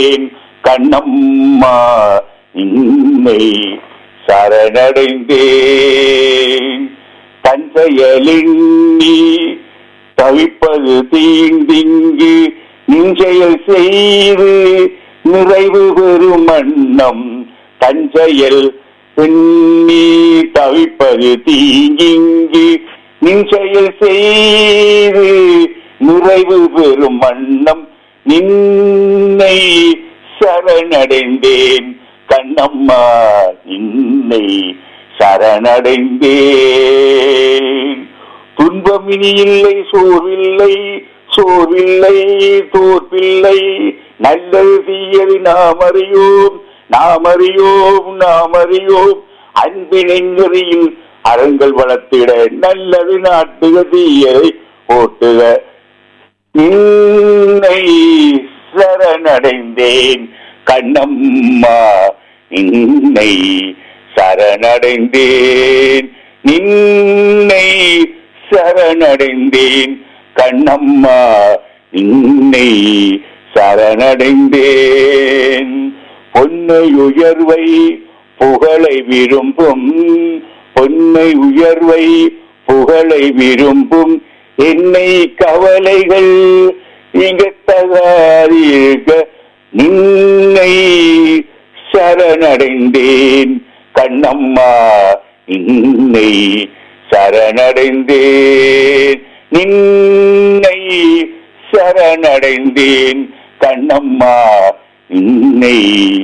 என் கண்ணம்மா இன்னை சரணடைந்தேன் தன் செயலின் நீ தவிப்பது தீந்திங்கு நிஞ்செயல் செய்து நிறைவு பெறும் வண்ணம் தஞ்செயல் பெண்ணி தவிப்பது தீங்கிங்கு நிஞ்செயல் செய்து நிறைவு பெறும் வண்ணம் நின்னை சரணடைந்தேன் கண்ணம்மா நின்னை சரணடைந்தேன் துன்பம் இனி இல்லை சோர்வில்லை சோர்வில்லை தோற்பில்லை நல்லது தீயது நாம் அறியோம் நாம் அறியோம் நாம் அறியோம் அன்பினின் நெறியில் அறங்கள் வளர்த்திட நல்லது நாட்டுக தீயதை ஓட்டுக நின்னை சரணடைந்தேன் கண்ணம்மா நின்னை சரணடைந்தேன் நின்னை சரணடைந்தேன் கண்ணம்மா நின்னை சரணடைந்தேன் பொன்னை உயர்வை புகழை விரும்பும் பொன்னை உயர்வை புகழை விரும்பும் என்னை கவலைகள் இங்க தகாதிருக்க நின்னை சரணடைந்தேன் கண்ணம்மா நின்னை சரணடைந்தேன் நின்னை சரணடைந்தேன் கண்ணம்மா நின்னை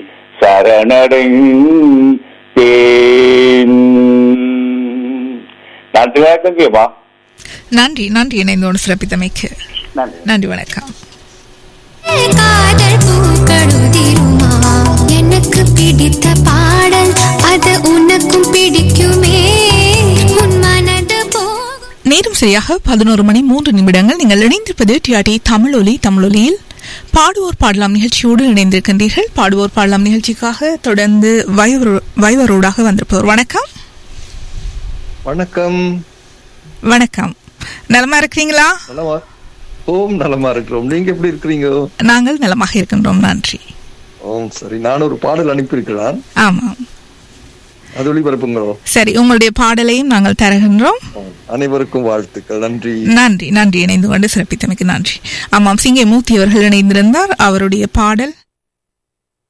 சரணடைந்தேன் நன்றி வணக்கம் கேமா நன்றி நன்றி இணைந்தோடு சிறப்பித்தமைக்கு நன்றி நன்றி வணக்கம் காதல் பூக்களுதிருமா எனக்கு பிடித்த பாடல் அது உனக்கும் பிடிக்குமே உன் மனது போகும் நேரம் சரியாக பதினோரு மணி மூன்று நிமிடங்கள் நீங்கள் இணைந்திருப்பது டிஆர்டி தமிழொலி தமிழொலியில் பாடுவோர் பாடலாம் நிகழ்ச்சியோடு இணைந்திருக்கின்றீர்கள் பாடுவோர் பாடலாம் நிகழ்ச்சிக்காக தொடர்ந்து வைவர் வைவரோடாக வந்திருப்பவர் வணக்கம் வணக்கம் வணக்கம் நலமா இருக்கிறீங்களா நலமா ஓம் நலமா இருக்கிறோம் நீங்க எப்படி இருக்கிறீங்க நாங்கள் நலமாக இருக்கின்றோம் நன்றி ஓம் சரி நான் ஒரு பாடல் அனுப்பியிருக்கிறேன் ஆமாம் அது ஒளிபரப்புங்களோ சரி உங்களுடைய பாடலையும் நாங்கள் தருகின்றோம் ஆம். அனைவருக்கும் வாழ்த்துக்கள் நன்றி நன்றி நன்றி இணைந்து கொண்டு சிறப்பித்தமைக்கு நன்றி ஆமாம் சிங்கை மூர்த்தி அவர்கள் இணைந்திருந்தார் அவருடைய பாடல்